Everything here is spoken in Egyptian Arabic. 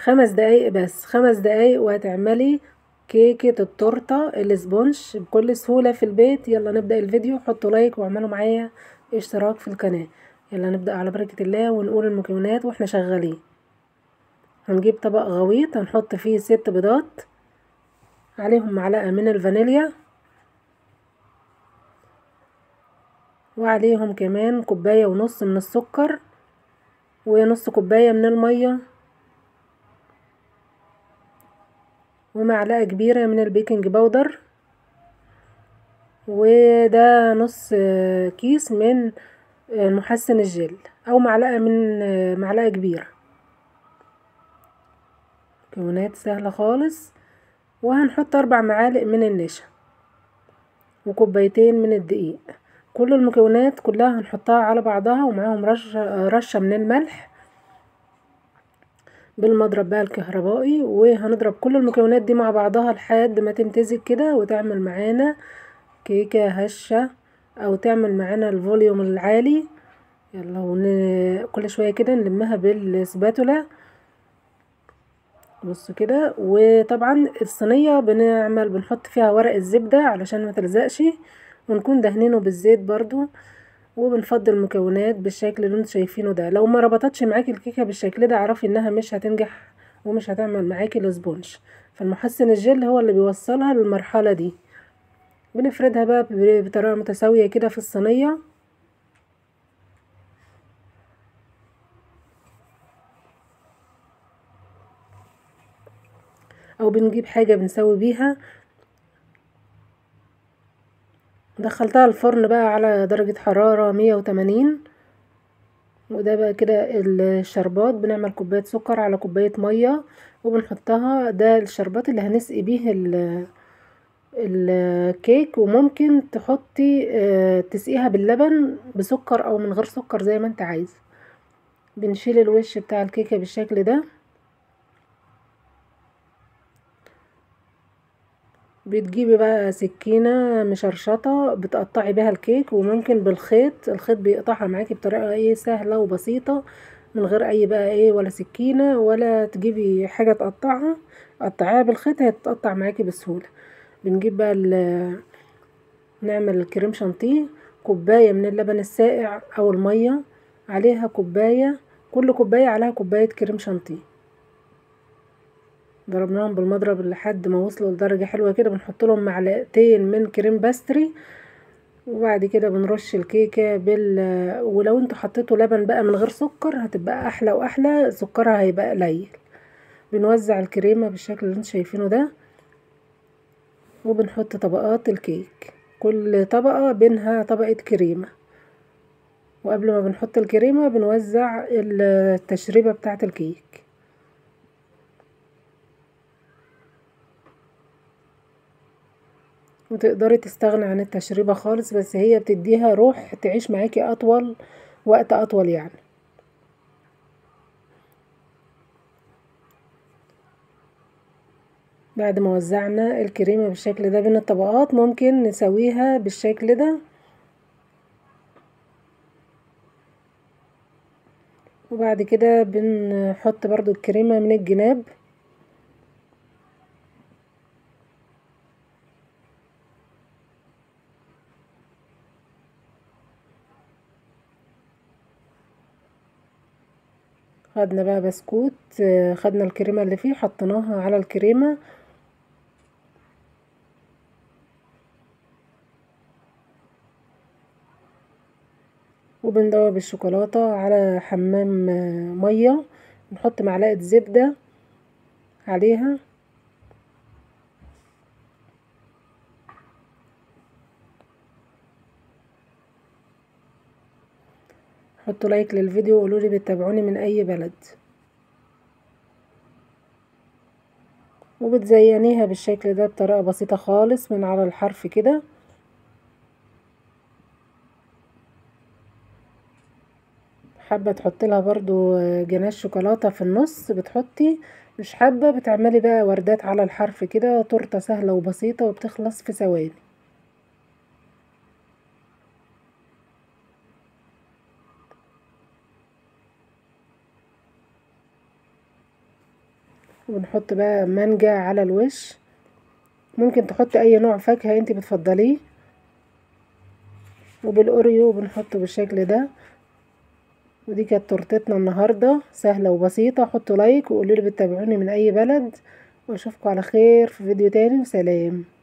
خمس دقايق بس خمس دقايق وهتعملي كيكة التورتة الاسبونش بكل سهولة في البيت يلا نبدأ الفيديو حطوا لايك واعملوا معايا اشتراك في القناة يلا نبدأ على بركة الله ونقول المكونات واحنا شغالين هنجيب طبق غويط هنحط فيه ست بيضات عليهم معلقة من الفانيليا وعليهم كمان كوباية ونص من السكر ونص كوباية من المية ومعلقة كبيرة من البيكنج باودر وده نص كيس من محسن الجل او معلقة من معلقة كبيرة مكونات سهلة خالص وهنحط اربع معالق من النشا وكوبايتين من الدقيق كل المكونات كلها هنحطها على بعضها ومعاهم رشة, رشة من الملح بالمضرب بقى الكهربائي وهنضرب كل المكونات دي مع بعضها لحد ما تمتزج كده وتعمل معانا كيكة هشة او تعمل معانا الفوليوم العالي يلا ون... كل شوية كده نلمها بالسباتولا بصوا كده وطبعا الصينية بنعمل بنحط فيها ورق الزبدة علشان ما تلزقش ونكون دهنينه بالزيت برضو وبنفضي المكونات بالشكل اللي انتوا شايفينه ده لو ما ربطتش معاكي الكيكه بالشكل ده اعرفي انها مش هتنجح ومش هتعمل معاكي الاسبونج فالمحسن الجل هو اللي بيوصلها للمرحله دي بنفردها بقى بطريقه متساويه كده في الصينيه او بنجيب حاجه بنسوي بيها دخلتها الفرن بقى على درجة حرارة مية وتمانين وده بقى كده الشربات بنعمل كوباية سكر على كوباية مية وبنحطها ده الشربات اللي هنسقي بيه الكيك وممكن تحطي تسقيها باللبن بسكر او من غير سكر زي ما انت عايزه بنشيل الوش بتاع الكيكة بالشكل ده بتجيبي بقى سكينة مشرشطة بتقطعي بيها الكيك وممكن بالخيط الخيط بيقطعها معاكي بطريقة ايه سهلة وبسيطة من غير اي بقى ايه ولا سكينة ولا تجيبي حاجة تقطعها قطعيها بالخيط هتتقطع معاكي بسهولة بنجيب بقى نعمل الكريم شانتيه كوباية من اللبن الساقع او المية عليها كوباية كل كوباية عليها كوباية كريم شانتيه ضربناهم بالمضرب لحد ما وصلوا لدرجة حلوة كده بنحط لهم معلقتين من كريم باستري وبعد كده بنرش الكيكة بال ولو انتوا حطيتوا لبن بقى من غير سكر هتبقى احلى واحلى سكرها هيبقى قليل بنوزع الكريمة بالشكل اللي انتوا شايفينه ده وبنحط طبقات الكيك كل طبقة بينها طبقة كريمة وقبل ما بنحط الكريمة بنوزع التشريبة بتاعة الكيك وتقدري تستغني عن التشريبة خالص بس هي بتديها روح تعيش معاكي اطول وقت اطول يعني بعد ما وزعنا الكريمة بالشكل ده بين الطبقات ممكن نسويها بالشكل ده وبعد كده بنحط برضو الكريمة من الجناب خدنا بقى بسكوت خدنا الكريمة اللي فيه حطيناها على الكريمة وبندوب الشوكولاتة على حمام مية نحط معلقة زبدة عليها حطوا لايك للفيديو وقولوا لي بتتابعوني من اي بلد وبتزينيها بالشكل ده بطريقة بسيطة خالص من على الحرف كده حابة تحطي لها برضو جناش شوكولاتة في النص بتحطي مش حابة بتعملي بقى وردات على الحرف كده تورتة سهلة وبسيطة وبتخلص في ثواني وبنحط بقى مانجا على الوش ممكن تحطي اي نوع فاكهة انتي بتفضليه وبالاوريو بنحطه بالشكل ده ودي كانت تورتتنا النهاردة سهلة وبسيطة حطوا لايك وقولولي بتتابعوني من اي بلد واشوفكم على خير في فيديو تاني وسلام